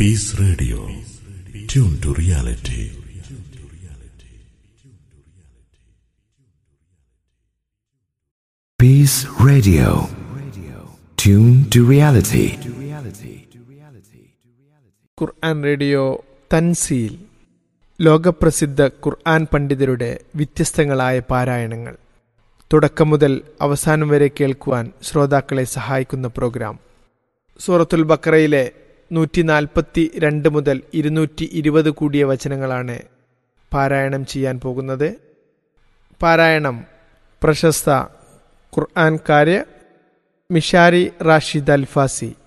Peace Radio. Tune to reality. Peace Radio. Tune to reality. Quran radio Tanzeel ലോകപ്രസിദ്ധ ഖുർആൻ പണ്ഡിതരുടെ വ്യത്യസ്തങ്ങളായ പാരായണങ്ങൾ തുടക്കം മുതൽ അവസാനം വരെ കേൾക്കുവാൻ ശ്രോതാക്കളെ സഹായിക്കുന്ന പ്രോഗ്രാം സൂറത്തുൽ ബക്കറയിലെ നൂറ്റി നാൽപ്പത്തി രണ്ട് മുതൽ ഇരുന്നൂറ്റി ഇരുപത് കൂടിയ വചനങ്ങളാണ് പാരായണം ചെയ്യാൻ പോകുന്നത് പാരായണം പ്രശസ്ത ഖുർആൻകാര് മിഷാരി റാഷിദ് അൽഫാസി